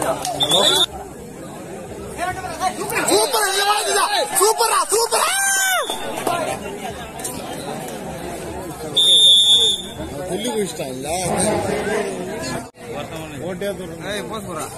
Super சூப்பரா சூப்பரா புள்ளி குடிச்சிட்டான் இல்ல ஓட்டே தூரம்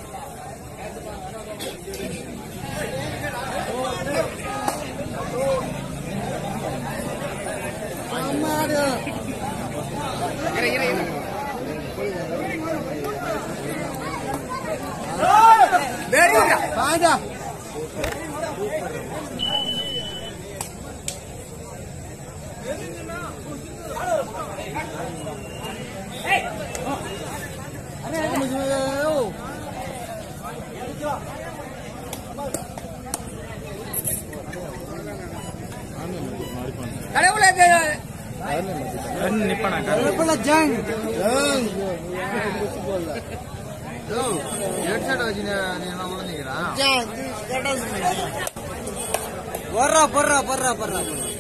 போடுறா போடுறா போடுறா போடுறா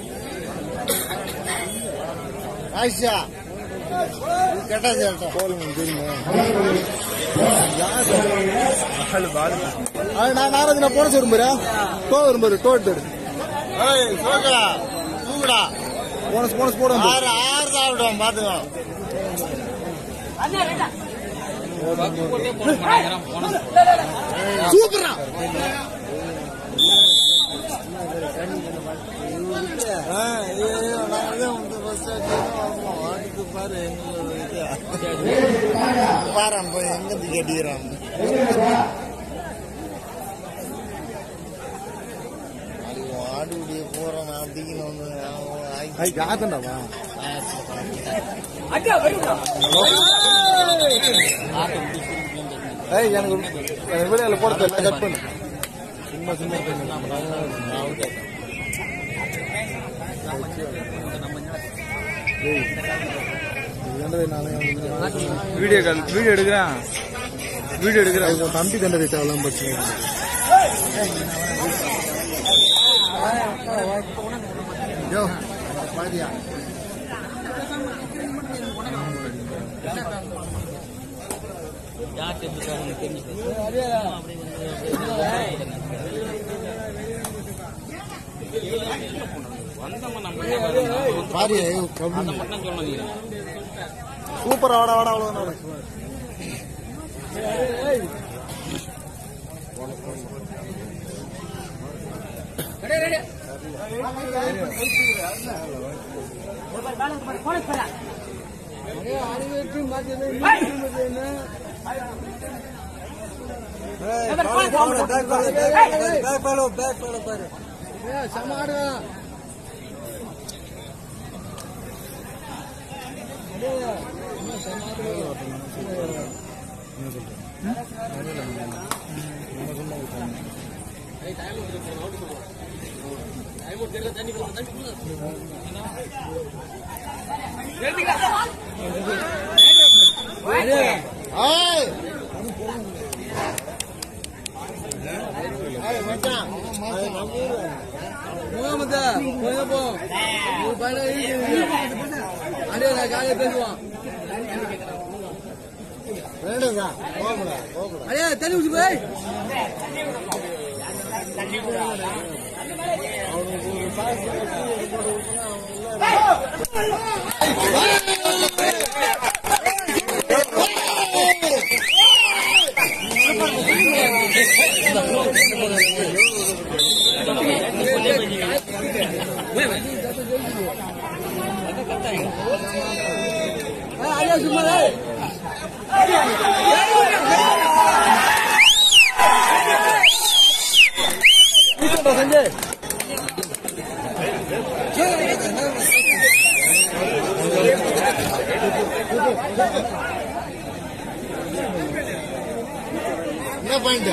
ஆயிஷா கேட்டா சேட்டா போலுங்க தெரியுமா நான் நாராஜ் நான் போன வரும்பாரு டோ வரும்பாரு டோ எடுத்து ஏய் சோக்கடா தூக்குடா போனஸ் போனஸ் போட ஆறு ஆறு சாப்பிடுவோம் பாத்துக்கோ சூப்பரா பாரம் போய் எங்கிருந்து கேட்டுக்கிறான் ஆடுபடிய போறோம் அப்படிங்கன்னு வந்து காத்தண்டாவா ஏய் எனக்கு எனக்கு வீடியோல போட தெரியல கட் பண்ணு சும்மா சும்மா வீடியோ கால் வீடியோ எடுக்கிறேன் வீடியோ எடுக்கிறேன் உன் தம்பி தண்டை தேவலாம் பிரச்சனை இல்லை. யோ பாரியா பாரியா சூப்பர் வாடா வாடா அவ்வளோ பேக் பாலோ பேக் பாலோ பாரு ஏய் ஏய் மச்சான் ஏய், நம்ம ஊரு. முகமது கொஞ்சம் போ ஒரு பையன் இருக்குது அடே நான் காலையில் பேசுவான் வேணுங்க போகக்கூடாது போகக்கூடாது அடே தண்ணி ஊற்றி போய் அடே சும்மா டேய். சஞ்சய் என்ன பாயிண்ட்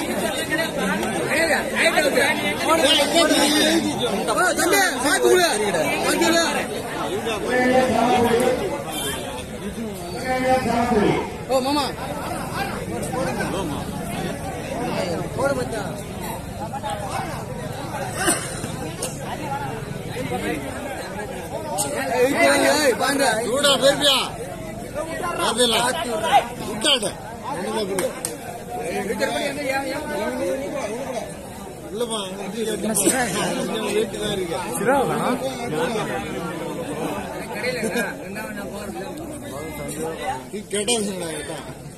தம்பி மாத்தி விடு மாத்தி விடு ஓ மாமா போடு மச்சான் ஏய் பாண்ட சூடா பேபியா பாத்தில விட்டாடு ஒண்ணுமே புரியல இல்லப்பா வீட்டுதான் இருக்கு சிரா வேணாம் கேட்டா கேட்டா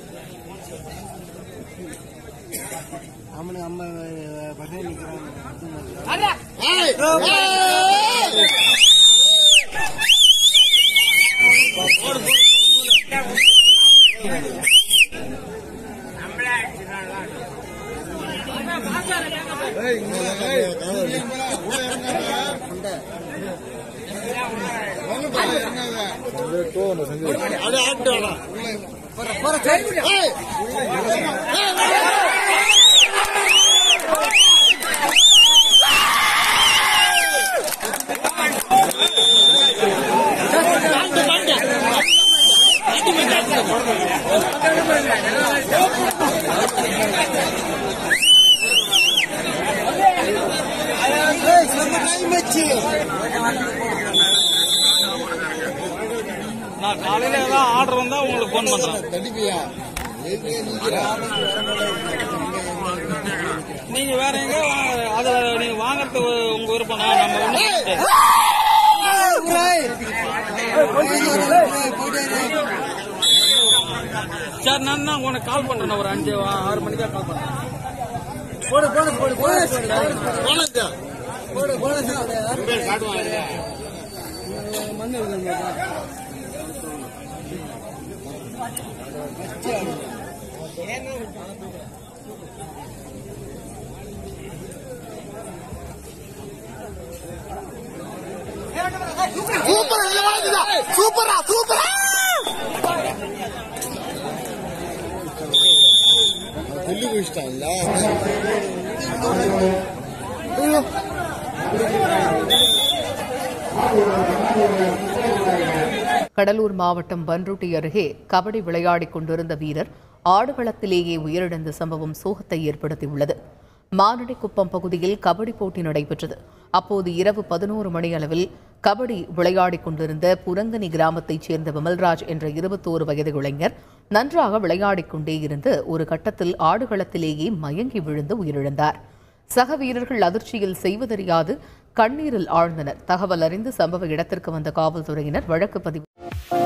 அவனுக்கு அம்மா பசங்க நிக்கிறாங்க ஏய் ஏய் அது ஆட்டோடா ஏய் நான் காலையில ஏதாவது ஆர்டர் வந்தா உங்களுக்கு ஃபோன் பண்றேன் தடிப்பியா நீங்க வேற எங்க வா- அத நீங்க வாங்குறது உங்க விருப்பம் தான். நம்ம ஒண்ணும் சரி நான் தான் உனக்கு கால் பண்றேன் ஒரு அஞ்சு ஆறு மணிக்கா கால் பண்றேன் போடு போடு போடு போடு போனதா போடு போடு மண்ணு இருக்குங்க சூப்பரா இல்ல வாழ்த்துதா சூப்பரா சூப்பரா சொல்லி குடிச்சிட்டான்ல கடலூர் மாவட்டம் பன்ருட்டி அருகே கபடி விளையாடிக் கொண்டிருந்த வீரர் ஆடுகளத்திலேயே உயிரிழந்த சம்பவம் சோகத்தை ஏற்படுத்தியுள்ளது மானடிக்குப்பம் பகுதியில் கபடி போட்டி நடைபெற்றது அப்போது இரவு பதினோரு மணி அளவில் கபடி விளையாடிக் கொண்டிருந்த புரங்கனி கிராமத்தைச் சேர்ந்த விமல்ராஜ் என்ற இருபத்தோரு வயது இளைஞர் நன்றாக விளையாடிக் கொண்டே இருந்து ஒரு கட்டத்தில் ஆடுகளத்திலேயே மயங்கி விழுந்து உயிரிழந்தார் சக வீரர்கள் அதிர்ச்சியில் செய்வதறியாது கண்ணீரில் ஆழ்ந்தனர் தகவல் அறிந்து சம்பவ இடத்திற்கு வந்த காவல்துறையினர் வழக்கு பதிவு